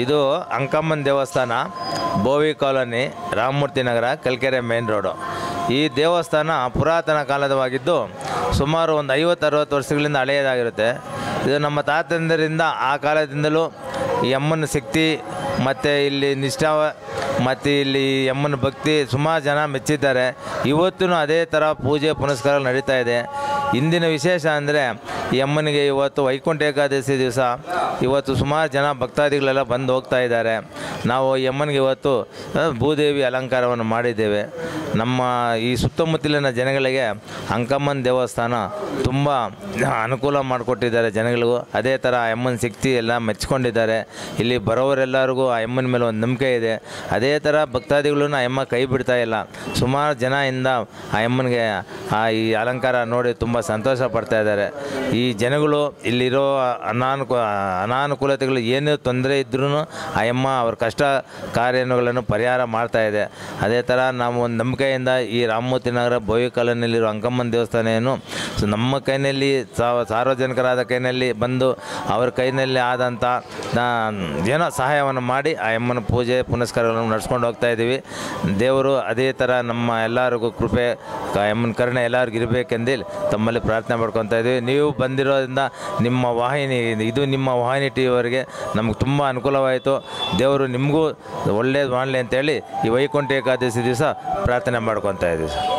ಇದು ಅಂಕಮ್ಮನ ದೇವಸ್ಥಾನ Bovi colony Ramamurthy Nagar Kalkere main road ಈ ದೇವಸ್ಥಾನ ಪುರಾತನ ಕಾಲದವಾಗಿದ್ದು ಸುಮಾರು ಒಂದು ಐವತ್ತು ಅರವತ್ತು ವರ್ಷಗಳಿಂದ ಹಳೆಯದಾಗಿರುತ್ತೆ ಇದು ನಮ್ಮ ತಾತಂದರಿಂದ ಆ ಕಾಲದಿಂದಲೂ ಈ ಅಮ್ಮನ ಶಕ್ತಿ ಮತ್ತು ಇಲ್ಲಿ ನಿಷ್ಠಾ ಮತ್ತು ಇಲ್ಲಿ ಈ ಅಮ್ಮನ ಭಕ್ತಿ ಸುಮಾರು ಜನ ಮೆಚ್ಚಿದ್ದಾರೆ ಇವತ್ತೂ ಅದೇ ಥರ ಪೂಜೆ ಪುನಸ್ಕಾರಗಳು ನಡೀತಾ ಇದೆ ಇಂದಿನ ವಿಶೇಷ ಅಂದರೆ ಈ ಅಮ್ಮನಿಗೆ ಇವತ್ತು ವೈಕುಂಠ ಏಕಾದಶಿ ದಿವಸ ಇವತ್ತು ಸುಮಾರು ಜನ ಭಕ್ತಾದಿಗಳೆಲ್ಲ ಬಂದು ಹೋಗ್ತಾ ಇದ್ದಾರೆ ನಾವು ಈ ಅಮ್ಮನಿಗೆ ಇವತ್ತು ಆ, ಭೂದೇವಿ ಅಲಂಕಾರವನ್ನು ಮಾಡಿದ್ದೇವೆ ನಮ್ಮ ಈ ಸುತ್ತಮುತ್ತಲಿನ ಜನಗಳಿಗೆ ಅಂಕಮ್ಮನ ದೇವಸ್ಥಾನ ತುಂಬ ಅನುಕೂಲ ಮಾಡಿಕೊಟ್ಟಿದ್ದಾರೆ ಜನಗಳಿಗೂ ಅದೇ ಥರ ಆ ಅಮ್ಮನ ಶಕ್ತಿ ಎಲ್ಲ ಮೆಚ್ಕೊಂಡಿದ್ದಾರೆ ಇಲ್ಲಿ ಬರೋರೆಲ್ಲರಿಗೂ ಆ ಅಮ್ಮನ ಮೇಲೆ ಒಂದು ನಂಬಿಕೆ ಇದೆ ಅದೇ ಥರ ಭಕ್ತಾದಿಗಳನ್ನ ಆ ಅಮ್ಮ ಕೈ ಬಿಡ್ತಾ ಇಲ್ಲ ಸುಮಾರು ಜನ ಇಂದ ಆ ಅಮ್ಮನಿಗೆ ಆ ಈ ಅಲಂಕಾರ ನೋಡಿ ತುಂಬ ಸಂತೋಷ ಪಡ್ತಾ ಇದ್ದಾರೆ ಈ ಜನಗಳು ಇಲ್ಲಿರೋ ಅನಾನುಕೂ ಅನಾನುಕೂಲತೆಗಳು ಏನೇ ತೊಂದರೆ ಇದ್ರೂ ಆ ಅಮ್ಮ ಅವ್ರ ಕಷ್ಟ ಕಾರ್ಯಗಳನ್ನು ಪರಿಹಾರ ಮಾಡ್ತಾ ಇದೆ ಅದೇ ಥರ ನಾವು ಒಂದು ನಂಬಿಕೆಯಿಂದ ಈ ರಾಮಮೂರ್ತಿ ನಗರ ಬೋವಿ ಕಾಲೋನಿಯಲ್ಲಿರೋ ಅಂಕಮ್ಮನ ದೇವಸ್ಥಾನ ಏನು ಸೊ ನಮ್ಮ ಕೈನಲ್ಲಿ ಸಾವ- ಸಾರ್ವಜನಿಕರಾದ ಕೈನಲ್ಲಿ ಬಂದು ಅವ್ರ ಕೈನಲ್ಲಿ ಆದಂಥ ನಾ- ಏನೋ ಸಹಾಯವನ್ನು ಮಾಡಿ ಆ ಅಮ್ಮನ ಪೂಜೆ ಪುನಸ್ಕಾರಗಳನ್ನು ನಡ್ಸ್ಕೊಂಡು ಹೋಗ್ತಾ ಇದ್ದೀವಿ ದೇವರು ಅದೇ ಥರ ನಮ್ಮ ಎಲ್ಲರಿಗೂ ಕೃಪೆ ಆ ಅಮ್ಮನ ಕರುಣೆ ಎಲ್ಲರಿಗೂ ಇರಬೇಕೆಂದು ತಮ್ಮಲ್ಲಿ ಪ್ರಾರ್ಥನೆ ಮಾಡ್ಕೊತಾ ಇದ್ದೀವಿ ನೀವು ಬಂದಿರೋದ್ರಿಂದ ನಿಮ್ಮ ವಾಹಿನಿ ಇದು ನಿಮ್ಮ ವಾಹಿನಿ ಟಿ ವಿಯವರಿಗೆ ನಮ್ಗೆ ತುಂಬ ಅನುಕೂಲವಾಯಿತು ದೇವರು ನಿಮಗೂ ಒಳ್ಳೇದು ಮಾಡಲಿ ಅಂತೇಳಿ ಈ ವೈಕುಂಠ ಏಕಾದಶಿ ದಿವಸ ಪ್ರಾರ್ಥನೆ ಮಾಡ್ಕೊತಾ ಇದ್ದೀವಿ ಸರ್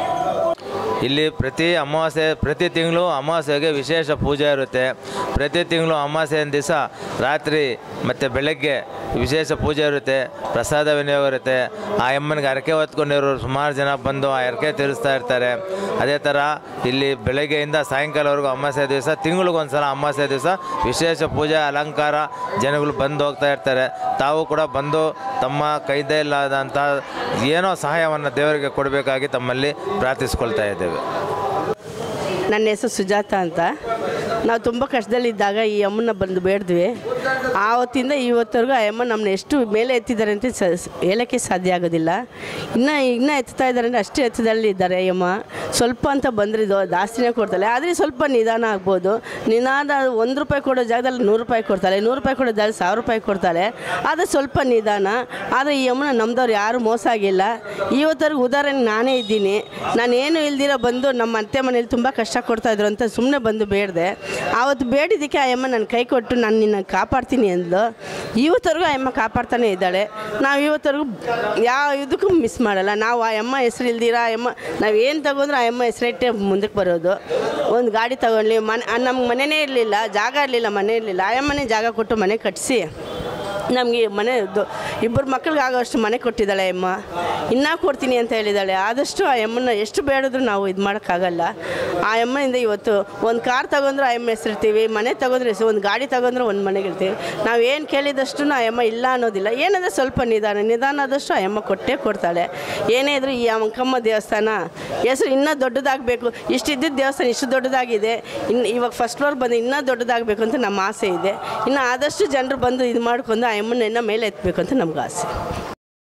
ಇಲ್ಲಿ ಪ್ರತಿ ಅಮಾವಾಸ್ಯೆ ಪ್ರತಿ ತಿಂಗಳು ಅಮಾವಾಸ್ಯೆಗೆ ವಿಶೇಷ ಪೂಜೆ ಇರುತ್ತೆ ಪ್ರತಿ ತಿಂಗಳು ಅಮಾವಾಸ್ಯೆ ದಿವಸ ರಾತ್ರಿ ಮತ್ತು ಬೆಳಗ್ಗೆ ವಿಶೇಷ ಪೂಜೆ ಇರುತ್ತೆ ಪ್ರಸಾದ ವಿನಿಯೋಗ ಇರುತ್ತೆ ಆ ಅಮ್ಮನಿಗೆ ಹರಕೆ ಹೊತ್ಕೊಂಡಿರೋರು ಸುಮಾರು ಜನ ಬಂದು ಆ ಹರಕೆ ತೀರಿಸ್ತಾ ಇರ್ತಾರೆ ಅದೇ ಥರ ಇಲ್ಲಿ ಬೆಳಗ್ಗೆಯಿಂದ ಸಾಯಂಕಾಲವರೆಗೂ ಅಮಾವಾಸ್ಯೆ ದಿವಸ ತಿಂಗಳಿಗೊಂದು ಸಲ ಅಮಾವಾಸ್ಯೆ ದಿವಸ ವಿಶೇಷ ಪೂಜೆ ಅಲಂಕಾರ ಜನಗಳು ಬಂದು ಹೋಗ್ತಾ ಇರ್ತಾರೆ ತಾವು ಕೂಡ ಬಂದು ತಮ್ಮ ಕೈದಲ್ಲಾದಂಥ ಏನೋ ಸಹಾಯವನ್ನು ದೇವರಿಗೆ ಕೊಡಬೇಕಾಗಿ ತಮ್ಮಲ್ಲಿ ಪ್ರಾರ್ಥಿಸ್ಕೊಳ್ತಾ ಇದ್ದೇವೆ ನನ್ನ ಹೆಸರು ಸುಜಾತ ಅಂತ ನಾವು ತುಂಬ ಕಷ್ಟದಲ್ಲಿದ್ದಾಗ ಈ ಅಮ್ಮನ ಬಂದು ಬೇಡಿದ್ವಿ ಆವತ್ತಿಂದ ಇವತ್ತವರೆಗೂ ಆ ಅಮ್ಮ ನಮ್ಮನ್ನ ಎಷ್ಟು ಮೇಲೆ ಎತ್ತಿದ್ದಾರೆ ಅಂತ ಸ ಸ- ಹೇಳೋಕ್ಕೆ ಸಾಧ್ಯ ಆಗೋದಿಲ್ಲ ಇನ್ನು ಇನ್ನೂ ಎತ್ತಾ ಇದ್ದಾರೆ ಅಂದರೆ ಅಷ್ಟೇ ಎತ್ತದಲ್ಲಿ ಇದ್ದಾರೆ ಈ ಅಮ್ಮ ಸ್ವಲ್ಪ ಅಂತ ಬಂದರೆ ಇದು ಜಾಸ್ತಿನೇ ಕೊಡ್ತಾಳೆ ಆದರೆ ಸ್ವಲ್ಪ ನಿಧಾನ ಆಗ್ಬೋದು ನಿಧಾನ ಒಂದು ರೂಪಾಯಿ ಕೊಡೋ ಜಾಗದಲ್ಲಿ ನೂರು ರೂಪಾಯಿ ಕೊಡ್ತಾಳೆ ನೂರು ರೂಪಾಯಿ ಕೊಡೋ ಜಾಗದಲ್ಲಿ ಸಾವಿರ ರೂಪಾಯಿ ಕೊಡ್ತಾಳೆ ಆದರೆ ಸ್ವಲ್ಪ ನಿಧಾನ ಆದರೆ ಈ ಅಮ್ಮನ ನಮ್ದವ್ರು ಯಾರೂ ಮೋಸ ಆಗಿಲ್ಲ ಇವತ್ತವರೆಗೂ ಉದಾಹರಣೆ ನಾನೇ ಇದ್ದೀನಿ ನಾನೇನು ಇಲ್ದಿರ ಬಂದು ನಮ್ಮ ಅತ್ತೆ ಮನೇಲಿ ತುಂಬ ಕಷ್ಟ ಕೊಡ್ತಾಯಿದ್ರು ಅಂತ ಸುಮ್ಮನೆ ಬಂದು ಬೇಡಿದೆ ಆವತ್ತು ಬೇಡಿದ್ದಕ್ಕೆ ಆ ಅಮ್ಮ ನನ್ನ ಕೈ ಕೊಟ್ಟು ನಾನು ನಿನ್ನ ಕಾಪಾಡ್ತೀನಿ ಅಂದ್ಲು ಇವತ್ತವರೆಗೂ ಆ ಅಮ್ಮ ಕಾಪಾಡ್ತಾನೆ ಇದ್ದಾಳೆ ನಾವು ಇವತ್ತವರೆಗೂ ಯಾವ ಇದಕ್ಕೂ ಮಿಸ್ ಮಾಡಲ್ಲ ನಾವು ಆ ಅಮ್ಮ ಹೆಸ್ರು ಇಲ್ದಿರ ಆ ಅಮ್ಮ ನಾವು ಏನು ತಗೊಂಡ್ರೆ ಆ ಅಮ್ಮ ಹೆಸರಿಟ್ಟೆ ಮುಂದಕ್ಕೆ ಬರೋದು ಒಂದು ಗಾಡಿ ತಗೊಳ್ಳಿ ಮನೆ ನಮ್ಗೆ ಮನೆಯೇ ಇರಲಿಲ್ಲ ಜಾಗ ಇರಲಿಲ್ಲ ಮನೆ ಇರಲಿಲ್ಲ ಆ ಅಮ್ಮನೇ ಜಾಗ ಕೊಟ್ಟು ಮನೆ ಕಟ್ಟಿಸಿ ನಮಗೆ ಮನೆ ದೊ- ಇಬ್ಬರು ಮಕ್ಳಿಗೆ ಆಗೋಷ್ಟು ಮನೆ ಕೊಟ್ಟಿದ್ದಾಳೆ ಅಮ್ಮ ಇನ್ನೂ ಕೊಡ್ತೀನಿ ಅಂತ ಹೇಳಿದ್ದಾಳೆ ಆದಷ್ಟು ಆ ಅಮ್ಮನ ಎಷ್ಟು ಬೇಡಿದ್ರು ನಾವು ಇದು ಮಾಡೋಕ್ಕಾಗಲ್ಲ ಆ ಅಮ್ಮನಿಂದ ಇವತ್ತು ಒಂದು ಕಾರ್ ತಗೊಂಡ್ರೆ ಆ ಅಮ್ಮ ಹೆಸರಿರ್ತೀವಿ ಮನೆ ತಗೊಂಡ್ರೆ ಹೆಸರು ಒಂದು ಗಾಡಿ ತಗೊಂಡ್ರೆ ಒಂದು ಮನೆಗೆ ಇರ್ತೀವಿ ನಾವು ಏನು ಕೇಳಿದಷ್ಟು ಆ ಅಮ್ಮ ಇಲ್ಲ ಅನ್ನೋದಿಲ್ಲ ಏನಂದರೆ ಸ್ವಲ್ಪ ನಿಧಾನ ನಿಧಾನ ಆದಷ್ಟು ಆ ಅಮ್ಮ ಕೊಟ್ಟೇ ಕೊಡ್ತಾಳೆ ಏನೇ ಇದ್ರೂ ಈ ಅಂಕಮ್ಮ ದೇವಸ್ಥಾನ ಹೆಸರು ಇನ್ನೂ ದೊಡ್ಡದಾಗಬೇಕು ಇಷ್ಟಿದ್ದಿದ್ದ ದೇವಸ್ಥಾನ ಇಷ್ಟು ದೊಡ್ಡದಾಗಿದೆ ಇನ್ನು ಇವಾಗ ಫಸ್ಟ್ ಫ್ಲೋರ್ ಬಂದು ಇನ್ನೂ ದೊಡ್ಡದಾಗಬೇಕು ಅಂತ ನಮ್ಮ ಆಸೆ ಇದೆ ಇನ್ನು ಆದಷ್ಟು ಜನರು ಬಂದು ಇದು ಮಾಡ್ಕೊಂಡು ಆ ಅಮ್ಮನ ಮೇಲೆ ಎತ್ತಬೇಕು ಅಂತ ನಮ್ಗೆ ಆಸೆ